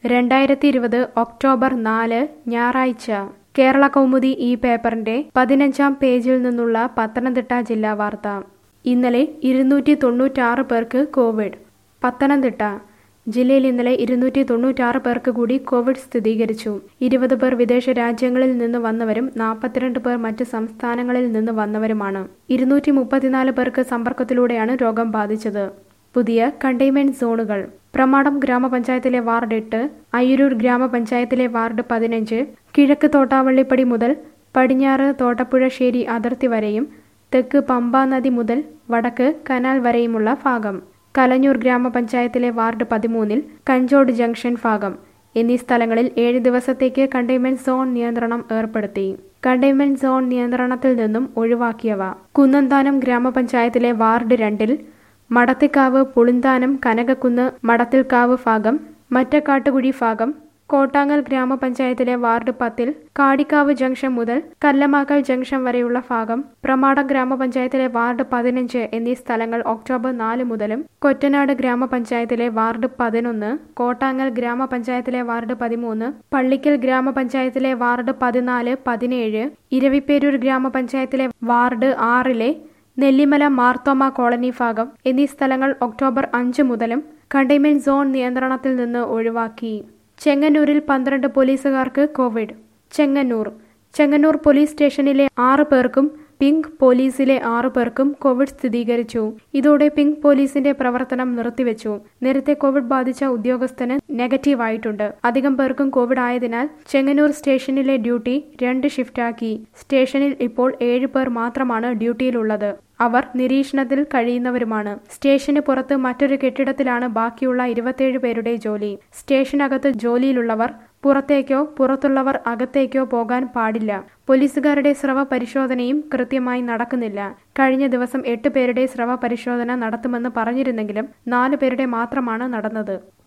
രണ്ടായിരത്തി ഇരുപത് ഒക്ടോബർ നാല് ഞായറാഴ്ച കേരള കൗമുദി ഈ പേപ്പറിന്റെ പതിനഞ്ചാം പേജിൽ നിന്നുള്ള പത്തനംതിട്ട ജില്ലാ വാർത്ത ഇന്നലെ ഇരുന്നൂറ്റി തൊണ്ണൂറ്റാറ് പേർക്ക് കോവിഡ് പത്തനംതിട്ട ജില്ലയിൽ ഇന്നലെ ഇരുന്നൂറ്റി തൊണ്ണൂറ്റാറ് പേർക്ക് കൂടി കോവിഡ് സ്ഥിരീകരിച്ചു ഇരുപത് പേർ വിദേശ രാജ്യങ്ങളിൽ നിന്ന് വന്നവരും നാൽപ്പത്തിരണ്ട് പേർ മറ്റ് സംസ്ഥാനങ്ങളിൽ നിന്ന് വന്നവരുമാണ് ഇരുന്നൂറ്റി മുപ്പത്തിനാല് പേർക്ക് സമ്പർക്കത്തിലൂടെയാണ് രോഗം ബാധിച്ചത് പുതിയ കണ്ടെയ്ൻമെന്റ് സോണുകൾ പ്രമാടം ഗ്രാമപഞ്ചായത്തിലെ വാർഡ് എട്ട് അയ്യൂരൂർ ഗ്രാമപഞ്ചായത്തിലെ വാർഡ് പതിനഞ്ച് കിഴക്ക് തോട്ടാവള്ളിപ്പടി മുതൽ പടിഞ്ഞാറ് തോട്ടപ്പുഴശ്ശേരി അതിർത്തി വരെയും തെക്ക് പമ്പാ നദി മുതൽ വടക്ക് കനാൽ വരെയുമുള്ള ഭാഗം കലഞ്ഞൂർ ഗ്രാമപഞ്ചായത്തിലെ വാർഡ് പതിമൂന്നിൽ കഞ്ചോട് ജംഗ്ഷൻ ഭാഗം എന്നീ സ്ഥലങ്ങളിൽ ഏഴ് ദിവസത്തേക്ക് കണ്ടെയ്ൻമെന്റ് സോൺ നിയന്ത്രണം ഏർപ്പെടുത്തി കണ്ടെയ്ൻമെന്റ് സോൺ നിയന്ത്രണത്തിൽ നിന്നും ഒഴിവാക്കിയവ കുന്നന്താനം ഗ്രാമപഞ്ചായത്തിലെ വാർഡ് രണ്ടിൽ മടത്തിക്കാവ് പുളിന്താനം കനകക്കുന്ന് മടത്തിൽക്കാവ് ഭാഗം മറ്റക്കാട്ടുകുഴി ഭാഗം കോട്ടാങ്ങൽ ഗ്രാമപഞ്ചായത്തിലെ വാർഡ് പത്തിൽ കാടിക്കാവ് ജംഗ്ഷൻ മുതൽ കല്ലമാക്കൽ ജംഗ്ഷൻ വരെയുള്ള ഭാഗം പ്രമാടം ഗ്രാമപഞ്ചായത്തിലെ വാർഡ് പതിനഞ്ച് എന്നീ സ്ഥലങ്ങൾ ഒക്ടോബർ നാല് മുതലും കൊറ്റനാട് ഗ്രാമപഞ്ചായത്തിലെ വാർഡ് പതിനൊന്ന് കോട്ടാങ്ങൽ ഗ്രാമപഞ്ചായത്തിലെ വാർഡ് പതിമൂന്ന് പള്ളിക്കൽ ഗ്രാമപഞ്ചായത്തിലെ വാർഡ് പതിനാല് പതിനേഴ് ഇരവിപ്പേരൂർ ഗ്രാമപഞ്ചായത്തിലെ വാർഡ് ആറിലെ നെല്ലിമല മാർത്തോമ കോളനി ഭാഗം എന്നീ സ്ഥലങ്ങൾ ഒക്ടോബർ അഞ്ച് മുതലും കണ്ടെയ്ൻമെന്റ് സോൺ നിയന്ത്രണത്തിൽ നിന്ന് ഒഴിവാക്കി ചെങ്ങന്നൂരിൽ പന്ത്രണ്ട് പോലീസുകാർക്ക് കോവിഡ് ചെങ്ങന്നൂർ ചെങ്ങന്നൂർ പോലീസ് സ്റ്റേഷനിലെ ആറ് പേർക്കും പിങ്ക് പോലീസിലെ ആറു പേർക്കും കോവിഡ് സ്ഥിരീകരിച്ചു ഇതോടെ പിങ്ക് പോലീസിന്റെ പ്രവർത്തനം നിർത്തിവെച്ചു നേരത്തെ കോവിഡ് ബാധിച്ച ഉദ്യോഗസ്ഥന് നെഗറ്റീവ് ആയിട്ടുണ്ട് അധികം പേർക്കും കോവിഡ് ആയതിനാൽ ചെങ്ങന്നൂർ സ്റ്റേഷനിലെ ഡ്യൂട്ടി രണ്ട് ഷിഫ്റ്റാക്കി സ്റ്റേഷനിൽ ഇപ്പോൾ ഏഴ് പേർ മാത്രമാണ് ഡ്യൂട്ടിയിലുള്ളത് അവർ നിരീക്ഷണത്തിൽ കഴിയുന്നവരുമാണ് സ്റ്റേഷന് പുറത്ത് മറ്റൊരു കെട്ടിടത്തിലാണ് ബാക്കിയുള്ള ഇരുപത്തിയേഴ് പേരുടെ ജോലി സ്റ്റേഷനകത്ത് ജോലിയിലുള്ളവർ പുറത്തേക്കോ പുറത്തുള്ളവർ അകത്തേക്കോ പോകാൻ പാടില്ല പോലീസുകാരുടെ സ്രവ പരിശോധനയും കൃത്യമായി നടക്കുന്നില്ല കഴിഞ്ഞ ദിവസം എട്ട് പേരുടെ സ്രവ പരിശോധന നടത്തുമെന്ന് പറഞ്ഞിരുന്നെങ്കിലും നാല് പേരുടെ മാത്രമാണ് നടന്നത്